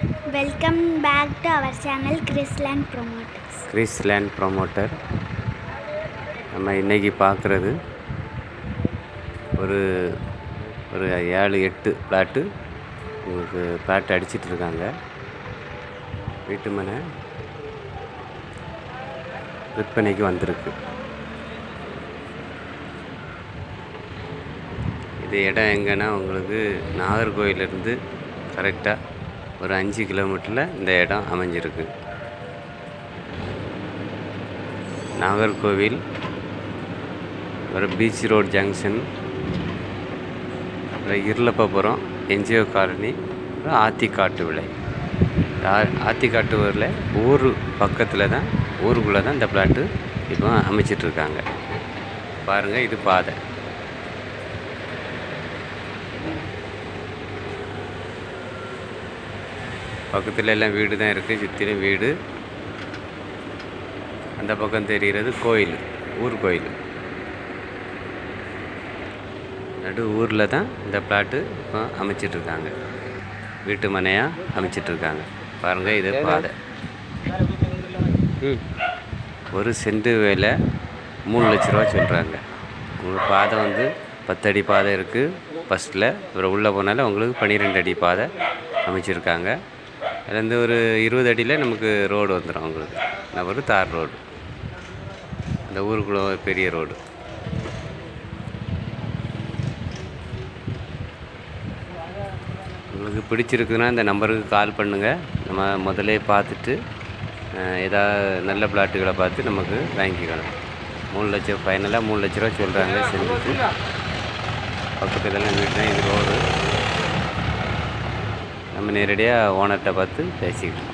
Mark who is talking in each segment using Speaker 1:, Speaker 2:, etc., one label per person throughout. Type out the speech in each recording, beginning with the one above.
Speaker 1: Welcome back to our channel Chrisland Promoters.
Speaker 2: Chrisland promoter நம்ம இன்றைக்கி பார்க்குறது ஒரு ஒரு ஏழு எட்டு பிளாட்டு உங்களுக்கு பிளாட் அடிச்சிட்டு இருக்காங்க வீட்டு மனை விற்பனைக்கு வந்திருக்கு இது இடம் எங்கன்னா உங்களுக்கு நாகர்கோயிலேருந்து கரெக்டாக ஒரு அஞ்சு கிலோமீட்டரில் இந்த இடம் அமைஞ்சிருக்கு நாகர்கோவில் ஒரு பீச் ரோட் ஜங்ஷன் அப்புறம் இருளப்பபுரம் என்ஜிஓ காலனி அப்புறம் ஆத்திக்காட்டு விலை ஆ- ஆத்திக்காட்டு ஊரில் ஊர் பக்கத்தில் தான் ஊருக்குள்ளே தான் இந்த பிளாட்டு இப்போ அமைச்சிட்ருக்காங்க பாருங்கள் இது பாதை பக்கத்துல எல்லாம் வீடு தான் இருக்குது சுற்றிலும் வீடு அந்த பக்கம் தெரிகிறது கோயில் ஊர் கோயில் நடு ஊரில் தான் இந்த பிளாட்டு இப்போ அமைச்சிட்ருக்காங்க வீட்டு மனையாக அமைச்சிட்ருக்காங்க பாருங்கள் இது பாதை ம் ஒரு சென்ட் வேலை மூணு லட்ச ரூபா சொல்கிறாங்க உங்களுக்கு பாதை வந்து பத்தடி பாதை இருக்குது ஃபஸ்ட்டில் அப்புறம் உள்ளே போனாலும் உங்களுக்கு பன்னிரெண்டு அடி பாதை அமைச்சிருக்காங்க அதுலேருந்து ஒரு இருபது அடியில் நமக்கு ரோடு வந்துடும் உங்களுக்கு இந்த ஒரு தார் ரோடு அந்த ஊருக்குள்ள ஒரு பெரிய ரோடு உங்களுக்கு பிடிச்சிருக்குன்னா இந்த நம்பருக்கு கால் பண்ணுங்கள் நம்ம முதல்ல பார்த்துட்டு அஹ், ஏதாவது நல்ல பிளாட்டுகளை பார்த்து நமக்கு வாங்கிக்கலாம் மூணு லட்சம் ஃபைனலாக மூணு லட்ச ரூபா சொல்கிறாங்க செஞ்சுட்டு பக்கத்துலலாம் வீட்டு இது ரோடு நம்ம நேரடியாக ஓனர்கிட்ட பார்த்து பேசிக்கலாம்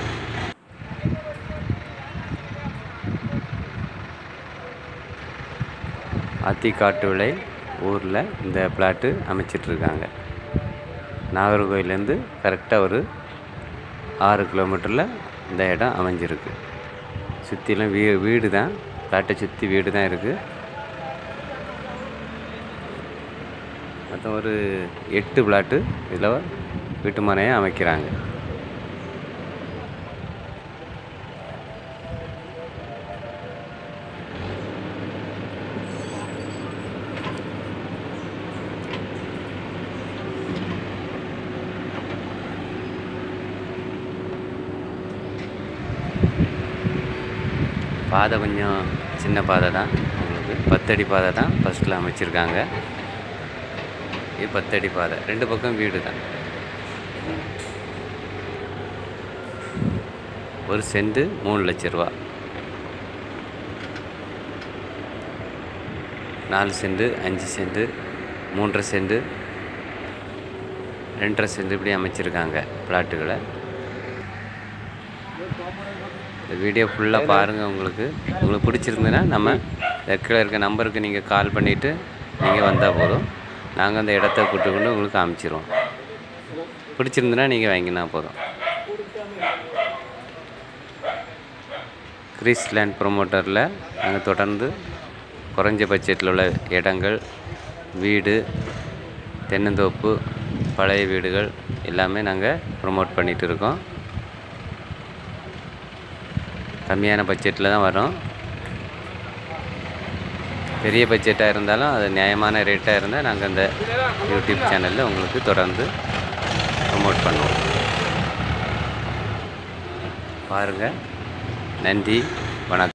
Speaker 2: ஆத்திக்காட்டு விலை ஊரில் இந்த பிளாட்டு அமைச்சிட்ருக்காங்க நாகர்கோயிலேருந்து கரெக்டாக ஒரு ஆறு கிலோமீட்டரில் இந்த இடம் அமைஞ்சிருக்கு சுற்றிலும் வீ வீடு தான் பிளாட்டை சுற்றி வீடு தான் இருக்குது மொத்தம் ஒரு எட்டு பிளாட்டு இதில் வீட்டு மனையை அமைக்கிறாங்க பாதை கொஞ்சம் சின்ன பாதை தான் உங்களுக்கு பத்தடி பாதை தான் ஃபஸ்ட்டில் அமைச்சிருக்காங்க இது பத்தடி பாதை ரெண்டு பக்கம் வீடு தான் ஒரு சென்ட் மூணு லட்ச ரூபா நாலு சென்ட் அஞ்சு சென்ட் மூன்றரை சென்ட் ரெண்டரை சென்ட் இப்படி அமைச்சிருக்காங்க பிளாட்டுகளை இந்த வீடியோ ஃபுல்லாக பாருங்கள் உங்களுக்கு உங்களுக்கு பிடிச்சிருந்ததுன்னா நம்ம ரெக்கில் இருக்க நம்பருக்கு நீங்கள் கால் பண்ணிவிட்டு நீங்கள் வந்தால் போதும் நாங்கள் அந்த இடத்த கூட்டு கொண்டு உங்களுக்கு காமிச்சிருவோம் பிடிச்சிருந்துன்னா நீங்கள் வாங்கினா போதும் கிறிஸ் லேண்ட் ப்ரொமோட்டரில் நாங்கள் தொடர்ந்து குறைஞ்ச பட்ஜெட்டில் உள்ள இடங்கள் வீடு தென்னந்தோப்பு பழைய வீடுகள் எல்லாமே நாங்கள் ப்ரொமோட் பண்ணிகிட்டு இருக்கோம் கம்மியான பட்ஜெட்டில் தான் வரும் பெரிய பட்ஜெட்டாக இருந்தாலும் அது நியாயமான ரேட்டாக இருந்தால் நாங்கள் அந்த யூடியூப் சேனலில் உங்களுக்கு தொடர்ந்து ப்ரொமோட் பண்ணுவோம் பாருங்கள் நன்றி வணக்கம்